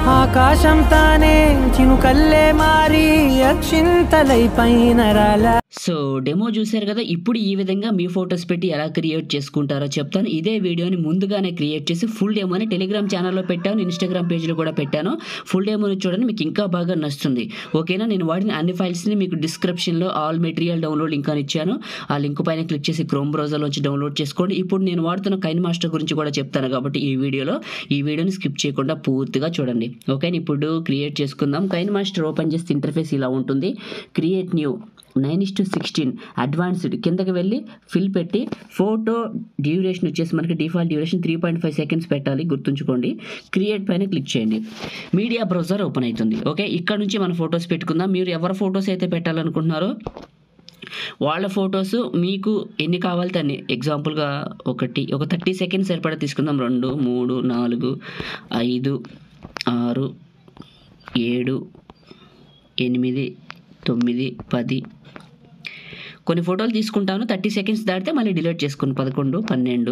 ఆకాశం తానే చినుకల్లే మారి అక్షింతలై పైన రాలా సో డెమో చూశారు కదా ఇప్పుడు ఈ విధంగా మీ ఫొటోస్ పెట్టి ఎలా క్రియేట్ చేసుకుంటారో చెప్తాను ఇదే వీడియోని ముందుగానే క్రియేట్ చేసి ఫుల్ డెమోని టెలిగ్రామ్ ఛానల్లో పెట్టాను ఇన్స్టాగ్రామ్ పేజ్లో కూడా పెట్టాను ఫుల్ డెమోని చూడండి మీకు ఇంకా బాగా నచ్చుతుంది ఓకేనా నేను వాడిన అన్ని ఫైల్స్ని మీకు డిస్క్రిప్షన్లో ఆల్ మెటీరియల్ డౌన్లోడ్ లింక్ అని ఇచ్చాను ఆ లింక్ పైన క్లిక్ చేసి క్రోమ్ బ్రౌజర్లోంచి డౌన్లోడ్ చేసుకోండి ఇప్పుడు నేను వాడుతున్న కైన్ మాస్టర్ గురించి కూడా చెప్తాను కాబట్టి ఈ వీడియోలో ఈ వీడియోని స్కిప్ చేయకుండా పూర్తిగా చూడండి ఓకే ఇప్పుడు క్రియేట్ చేసుకుందాం కైన్ మాస్టర్ ఓపెన్ చేస్తే ఇంటర్ఫేస్ ఇలా ఉంటుంది create new nine is to sixteen advanced కిందకి వెళ్ళి ఫిల్ పెట్టి ఫోటో డ్యూరేషన్ వచ్చేసి మనకి default duration three point five seconds పెట్టాలి గుర్తుంచుకోండి క్రియేట్ పైన క్లిక్ చేయండి మీడియా బ్రౌజర్ ఓపెన్ అవుతుంది ఓకే ఇక్కడ నుంచి మన ఫొటోస్ పెట్టుకుందాం మీరు ఎవరి ఫొటోస్ అయితే పెట్టాలనుకుంటున్నారో వాళ్ళ ఫొటోస్ మీకు ఎన్ని కావాలి అన్ని ఎగ్జాంపుల్గా ఒకటి ఒక థర్టీ సెకండ్స్ సరిపడా తీసుకుందాం రెండు మూడు నాలుగు ఐదు ఆరు ఏడు ఎనిమిది తొమ్మిది పది కొన్ని ఫోటోలు తీసుకుంటాను థర్టీ సెకండ్స్ దాటితే మళ్ళీ డిలీట్ చేసుకుని పదకొండు పన్నెండు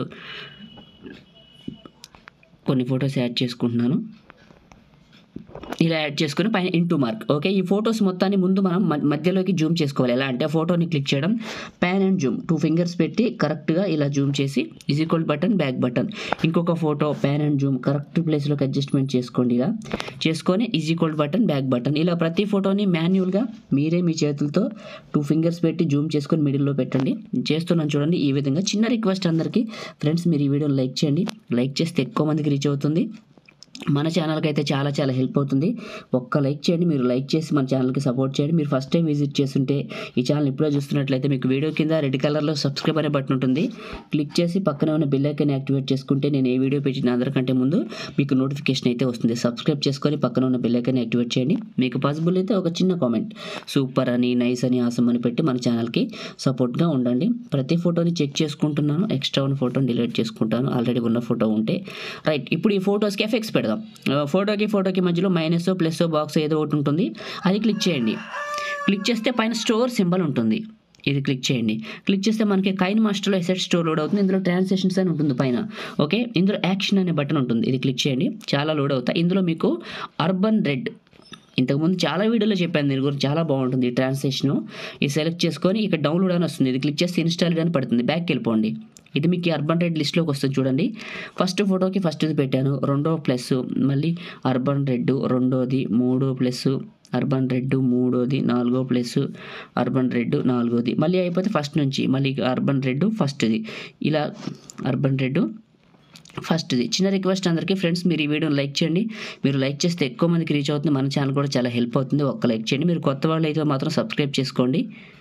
కొన్ని ఫొటోస్ యాడ్ చేసుకుంటున్నాను ఇలా యాడ్ చేసుకుని పైన ఇంటూ మార్క్ ఓకే ఈ ఫొటోస్ మొత్తాన్ని ముందు మనం మ- మధ్యలోకి జూమ్ చేసుకోవాలి ఎలా అంటే ఆ ఫోటోని క్లిక్ చేయడం pan and zoom two fingers పెట్టి కరెక్ట్గా ఇలా జూమ్ చేసి is equal button back button ఇంకొక photo pan and zoom correct ప్లేస్లోకి అడ్జస్ట్మెంట్ చేసుకోండి ఇలా చేసుకొని is equal button back button ఇలా ప్రతి ఫోటోని మాన్యువల్గా మీరే మీ చేతులతో టూ ఫింగర్స్ పెట్టి జూమ్ చేసుకొని మిడిల్లో పెట్టండి చేస్తున్నాను చూడండి ఈ విధంగా చిన్న రిక్వెస్ట్ అందరికీ ఫ్రెండ్స్ మీరు ఈ వీడియోని లైక్ చేయండి లైక్ చేస్తే ఎక్కువ మందికి రీచ్ అవుతుంది మన ఛానల్కి అయితే చాలా చాలా హెల్ప్ అవుతుంది ఒక్క లైక్ చేయండి మీరు లైక్ చేసి మన ఛానల్కి సపోర్ట్ చేయండి మీరు ఫస్ట్ టైం విజిట్ చేస్తుంటే ఈ ఛానల్ ఇప్పుడే చూస్తున్నట్లయితే మీకు వీడియో కింద రెడ్ కలర్లో సబ్స్క్రైబ్ అనే బటన్ ఉంటుంది క్లిక్ చేసి పక్కనే ఉన్న బెల్ ఐకాన్ యాక్టివేట్ చేసుకుంటే నేను ఏ వీడియో పెట్టిన అందరికంటే ముందు మీకు నోటిఫికేషన్ అయితే వస్తుంది సబ్స్క్రైబ్ చేసుకొని పక్కన ఉన్న బెల్ ఐకాన్ యాక్టివేట్ చేయండి మీకు పాసిబుల్ అయితే ఒక చిన్న కామెంట్ సూపర్ అని నైస్ అని ఆసం అని పెట్టి మన ఛానల్కి సపోర్ట్గా ఉండండి ప్రతి ఫోటోని చెక్ చేసుకుంటున్నాను ఎక్స్ట్రా ఉన్న ఫోటోని డిలీట్ చేసుకుంటాను ఆల్రెడీ ఉన్న ఫోటో ఉంటే రైట్ ఇప్పుడు ఈ ఫోటోస్కి ఎఫెక్ట్స్ పెడదాం ఆ, ఫోటోకి ఫోటోకి మధ్యలో మైనస్ ప్లస్ బాక్స్ ఏదో ఒకటి ఉంటుంది అది క్లిక్ చేయండి క్లిక్ చేస్తే పైన స్టోర్ సింబల్ ఉంటుంది ఇది క్లిక్ చేయండి క్లిక్ చేస్తే మనకి కైన్ మాస్టర్లో ఎసెట్ స్టోర్ లోడ్ అవుతుంది ఇందులో ట్రాన్సాక్షన్స్ అని ఉంటుంది పైన ఓకే ఇందులో యాక్షన్ అనే బటన్ ఉంటుంది ఇది క్లిక్ చేయండి చాలా లోడ్ అవుతాయి ఇందులో మీకు అర్బన్ రెడ్ ఇంతకుముందు చాలా వీడియోలో చెప్పాను దీని గురించి చాలా బాగుంటుంది ఈ ట్రాన్సాక్షన్ ఇది సెలెక్ట్ చేసుకొని ఇక్కడ డౌన్లోడ్ అని వస్తుంది ఇది క్లిక్ చేస్తే ఇన్స్టాల్ అని పడుతుంది బ్యాక్ వెళ్ళిపోండి ఇది మీకు ఈ అర్బన్ రెడ్ లిస్ట్లోకి వస్తుంది చూడండి ఫస్ట్ ఫోటోకి ఫస్ట్ ఇది పెట్టాను రెండో ప్లస్ మళ్ళీ అర్బన్ రెడ్ రెండోది మూడో ప్లస్ అర్బన్ రెడ్ మూడోది నాలుగో ప్లస్ అర్బన్ రెడ్ నాలుగోది మళ్ళీ అయిపోతే ఫస్ట్ నుంచి మళ్ళీ అర్బన్ రెడ్ ఫస్ట్ది ఇలా అర్బన్ రెడ్ ఫస్ట్ది చిన్న రిక్వెస్ట్ అందరికీ ఫ్రెండ్స్ మీరు ఈ వీడియోని లైక్ చేయండి మీరు లైక్ చేస్తే ఎక్కువ మందికి రీచ్ అవుతుంది మన ఛానల్ కూడా చాలా హెల్ప్ అవుతుంది ఒక్క లైక్ చేయండి మీరు కొత్త వాళ్ళు అయితే మాత్రం సబ్స్క్రైబ్ చేసుకోండి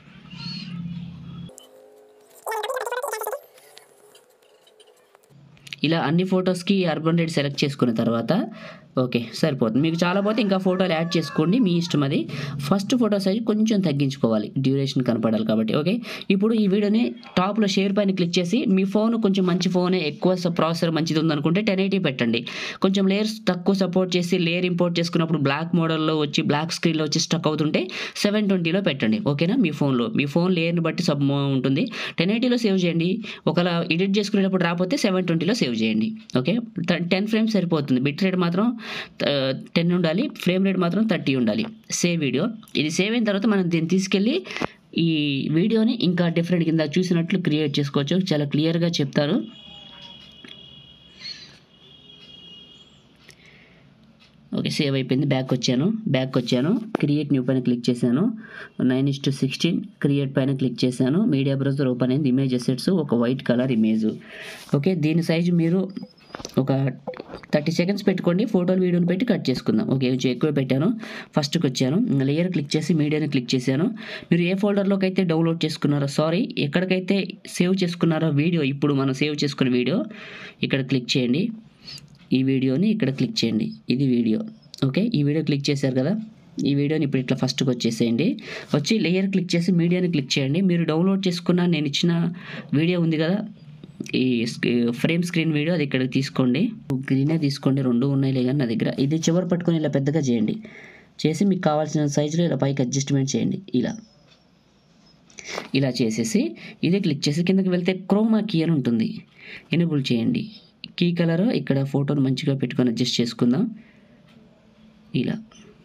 ఇలా అన్ని ఫొటోస్కి అర్బన్ రేట్ సెలెక్ట్ చేసుకున్న తర్వాత ఓకే సరిపోతుంది మీకు చాలా పోతే ఇంకా ఫోటోలు యాడ్ చేసుకోండి మీ ఇష్టం అది ఫస్ట్ ఫోటో సైజ్ కొంచెం తగ్గించుకోవాలి డ్యూరేషన్ కనపడాలి కాబట్టి ఓకే ఇప్పుడు ఈ వీడియోని టాప్లో షేర్ పైన క్లిక్ చేసి మీ ఫోన్ కొంచెం మంచి ఫోనే ఎక్కువ ప్రాసెసర్ మంచిది ఉందనుకుంటే టెన్ ఎయిటీ పెట్టండి కొంచెం లేయర్స్ తక్కువ సపోర్ట్ చేసి లేయర్ ఇంపోర్ట్ చేసుకున్నప్పుడు బ్లాక్ మోడల్లో వచ్చి బ్లాక్ స్క్రీన్లో వచ్చి స్టక్ అవుతుంటే సెవెన్ ట్వంటీలో పెట్టండి ఓకేనా మీ ఫోన్లో మీ ఫోన్ లేయర్ని బట్టి సబ్ ఉంటుంది టెన్ ఎయిటీలో సేవ్ చేయండి ఒకవేళ ఎడిట్ చేసుకునేటప్పుడు రాకపోతే సెవెన్ ట్వంటీలో సేవ్ చేయండి ఓకే టెన్ ఫ్రేమ్స్ సరిపోతుంది బిట్ రేట్ మాత్రం టెన్ ఉండాలి ఫ్రేమ్ రేట్ మాత్రం థర్టీ ఉండాలి సేవ్ వీడియో ఇది సేవ్ అయిన తర్వాత మనం దీన్ని తీసుకెళ్ళి ఈ వీడియోని ఇంకా డిఫరెంట్ కింద చూసినట్లు క్రియేట్ చేసుకోవచ్చు చాలా క్లియర్గా చెప్తాను ఓకే సేవ్ అయిపోయింది బ్యాక్ వచ్చాను బ్యాక్ వచ్చాను క్రియేట్ న్యూ పైన క్లిక్ చేశాను nine is to sixteen create పైన క్లిక్ చేశాను మీడియా బ్రౌజర్ ఓపెన్ అయింది ఇమేజ్ అసెట్స్ ఒక వైట్ కలర్ ఇమేజ్ ఓకే దీని సైజు మీరు ఒక థర్టీ సెకండ్స్ పెట్టుకోండి ఫోటోలు వీడియోని పెట్టి కట్ చేసుకుందాం ఓకే కొంచెం ఎక్కువ పెట్టాను ఫస్ట్కి వచ్చాను లేయర్ క్లిక్ చేసి మీడియాని క్లిక్ చేశాను మీరు ఏ ఫోల్డర్లోకి అయితే డౌన్లోడ్ చేసుకున్నారో సారీ ఎక్కడికైతే సేవ్ చేసుకున్నారో వీడియో ఇప్పుడు మనం సేవ్ చేసుకున్న వీడియో ఇక్కడ క్లిక్ చేయండి ఈ వీడియోని ఇక్కడ క్లిక్ చేయండి ఇది వీడియో ఓకే ఈ వీడియో క్లిక్ చేశారు కదా ఈ వీడియోని ఇప్పుడు ఇట్లా ఫస్ట్కి వచ్చేసేయండి వచ్చి లేయర్ క్లిక్ చేసి మీడియాని క్లిక్ చేయండి మీరు డౌన్లోడ్ చేసుకున్న నేను ఇచ్చిన వీడియో ఉంది కదా ఈ ఫ్రేమ్ స్క్రీన్ వీడియో అది ఇక్కడికి తీసుకోండి గ్రీనే తీసుకోండి రెండు ఉన్నాయి కానీ నా దగ్గర ఇది చివరి పట్టుకొని ఇలా పెద్దగా చేయండి చేసి మీకు కావాల్సిన సైజులో ఇలా పైకి అడ్జస్ట్మెంట్ చేయండి ఇలా ఇలా చేసేసి ఇదే క్లిక్ చేసి కిందకి వెళ్తే క్రోమా కీ అని ఉంటుంది ఎనేబుల్ చేయండి కీ కలర్ ఇక్కడ ఫోటోను మంచిగా పెట్టుకొని అడ్జస్ట్ చేసుకుందాం ఇలా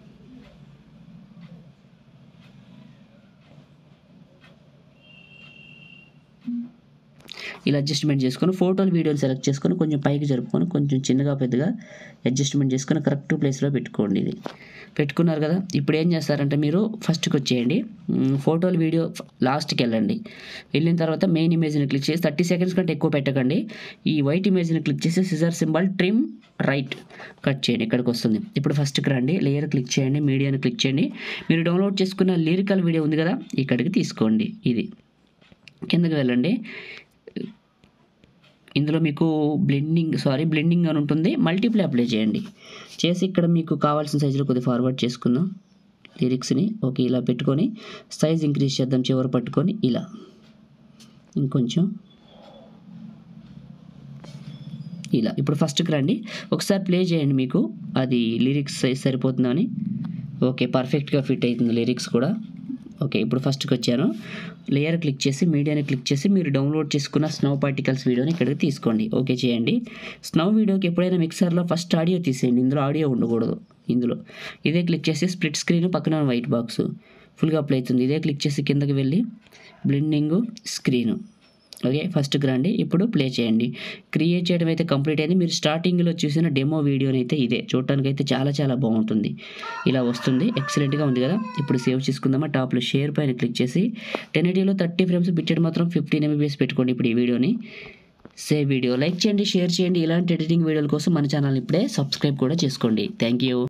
ఇలా అడ్జస్ట్మెంట్ చేసుకొని ఫోటోలు వీడియోలు సెలెక్ట్ చేసుకొని కొంచెం పైకి జరుపుకొని కొంచెం చిన్నగా పెద్దగా అడ్జస్ట్మెంట్ చేసుకొని కరెక్ట్ ప్లేస్లో పెట్టుకోండి ఇది పెట్టుకున్నారు కదా ఇప్పుడు ఏం చేస్తారంటే మీరు ఫస్ట్కి వచ్చేయండి మ్, ఫోటోలు వీడియో లాస్ట్కి వెళ్ళండి వెళ్ళిన తర్వాత మెయిన్ ఇమేజ్ని క్లిక్ చేసి థర్టీ సెకండ్స్ కంటే ఎక్కువ పెట్టకండి ఈ వైట్ ఇమేజ్ని క్లిక్ చేసి scissor symbol trim right cut చేయండి ఇక్కడికి వస్తుంది ఇప్పుడు ఫస్ట్కి రండి లేయర్ క్లిక్ చేయండి మీడియాని క్లిక్ చేయండి మీరు డౌన్లోడ్ చేసుకున్న లిరికల్ వీడియో ఉంది కదా ఇక్కడికి తీసుకోండి ఇది కిందకి వెళ్ళండి ఇందులో మీకు బ్లెండింగ్ సారీ బ్లెండింగ్ అని ఉంటుంది మల్టిప్లై అప్లై చేయండి చేసి ఇక్కడ మీకు కావాల్సిన సైజులో కొద్దిగా ఫార్వర్డ్ చేసుకుందాం లిరిక్స్ని ఓకే ఇలా పెట్టుకొని సైజ్ ఇంక్రీజ్ చేద్దాం చివరి పట్టుకొని ఇలా ఇంకొంచెం ఇలా ఇప్పుడు ఫస్ట్కి రండి ఒకసారి ప్లే చేయండి మీకు అది లిరిక్స్ సైజ్ సరిపోతుందని ఓకే పర్ఫెక్ట్గా ఫిట్ అవుతుంది లిరిక్స్ కూడా ఓకే ఇప్పుడు ఫస్ట్కి వచ్చాను లేయర్ క్లిక్ చేసి మీడియాని క్లిక్ చేసి మీరు డౌన్లోడ్ చేసుకున్న స్నో పార్టికల్స్ వీడియోని ఇక్కడికి తీసుకోండి ఓకే చేయండి స్నో వీడియోకి ఎప్పుడైనా మిక్సర్లో ఫస్ట్ ఆడియో తీసేయండి ఇందులో ఆడియో ఉండకూడదు ఇందులో ఇదే క్లిక్ చేసి స్ప్లిట్ స్క్రీన్ పక్కన వైట్ బాక్స్ ఫుల్గా అప్లై అవుతుంది ఇదే క్లిక్ చేసి కిందకి వెళ్ళి బ్లెండింగ్ స్క్రీను ఓకే ఫస్ట్కి రండి ఇప్పుడు ప్లే చేయండి క్రియేట్ చేయడం అయితే కంప్లీట్ అయింది మీరు స్టార్టింగ్లో చూసిన డెమో వీడియోని అయితే ఇదే చూడటానికి అయితే చాలా చాలా బాగుంటుంది ఇలా వస్తుంది ఎక్సలెంట్గా ఉంది కదా ఇప్పుడు సేవ్ చేసుకుందామా టాప్లో షేర్ పైన క్లిక్ చేసి టెన్ ఎయిటీలో థర్టీ ఫ్రేమ్స్ బిట్టెడ్ మాత్రం ఫిఫ్టీన్ ఎంబీబీఎస్ పెట్టుకోండి ఇప్పుడు ఈ వీడియోని సేవ్ వీడియో లైక్ చేయండి షేర్ చేయండి ఇలాంటి ఎడిటింగ్ వీడియోల కోసం మన ఛానల్ ఇప్పుడే సబ్స్క్రైబ్ కూడా చేసుకోండి థ్యాంక్ యూ